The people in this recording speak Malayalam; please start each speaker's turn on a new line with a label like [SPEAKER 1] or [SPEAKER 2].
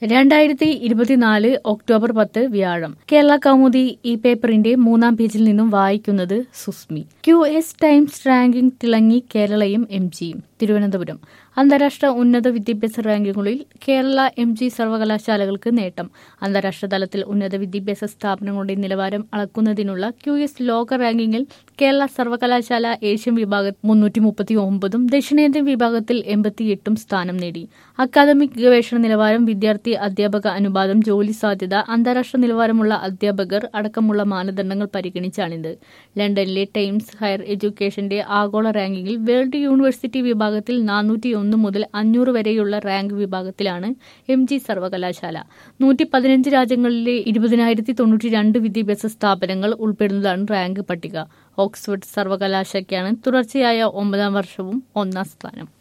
[SPEAKER 1] രണ്ടായിരത്തി ഇരുപത്തിനാല് ഒക്ടോബർ പത്ത് വ്യാഴം കേരള കൗമുദി ഈ പേപ്പറിന്റെ മൂന്നാം പേജിൽ നിന്നും വായിക്കുന്നത് Susmi Q S Times ranking തിളങ്ങി കേരളയും എം ജിയും തിരുവനന്തപുരം അന്താരാഷ്ട്ര ഉന്നത വിദ്യാഭ്യാസ റാങ്കിങ്ങുകളിൽ കേരള എം ജി സർവകലാശാലകൾക്ക് നേട്ടം അന്താരാഷ്ട്ര തലത്തിൽ ഉന്നത വിദ്യാഭ്യാസ സ്ഥാപനങ്ങളുടെ നിലവാരം അളക്കുന്നതിനുള്ള ക്യു എസ് ലോക റാങ്കിങ്ങിൽ കേരള സർവകലാശാല ഏഷ്യൻ വിഭാഗത്തിൽ മുന്നൂറ്റി മുപ്പത്തി ഒമ്പതും ദക്ഷിണേന്ത്യൻ വിഭാഗത്തിൽ എൺപത്തിയെട്ടും സ്ഥാനം നേടി അക്കാദമിക് ഗവേഷണ നിലവാരം വിദ്യാർത്ഥി അധ്യാപക അനുപാതം ജോലി സാധ്യത അന്താരാഷ്ട്ര നിലവാരമുള്ള അധ്യാപകർ അടക്കമുള്ള മാനദണ്ഡങ്ങൾ പരിഗണിച്ചാണിത് ലണ്ടനിലെ ടൈംസ് ഹയർ എഡ്യൂക്കേഷന്റെ ആഗോള റാങ്കിങ്ങിൽ വേൾഡ് യൂണിവേഴ്സിറ്റി വിഭാഗത്തിൽ നാനൂറ്റി ഒന്ന് മുതൽ അഞ്ഞൂറ് വരെയുള്ള റാങ്ക് വിഭാഗത്തിലാണ് എം ജി സർവകലാശാല നൂറ്റി പതിനഞ്ച് രാജ്യങ്ങളിലെ ഇരുപതിനായിരത്തി തൊണ്ണൂറ്റി രണ്ട് വിദ്യാഭ്യാസ സ്ഥാപനങ്ങൾ ഉൾപ്പെടുന്നതാണ് റാങ്ക് പട്ടിക ഓക്സ്ഫോർഡ് സർവകലാശാലയ്ക്കാണ് തുടർച്ചയായ ഒമ്പതാം വർഷവും ഒന്നാം സ്ഥാനം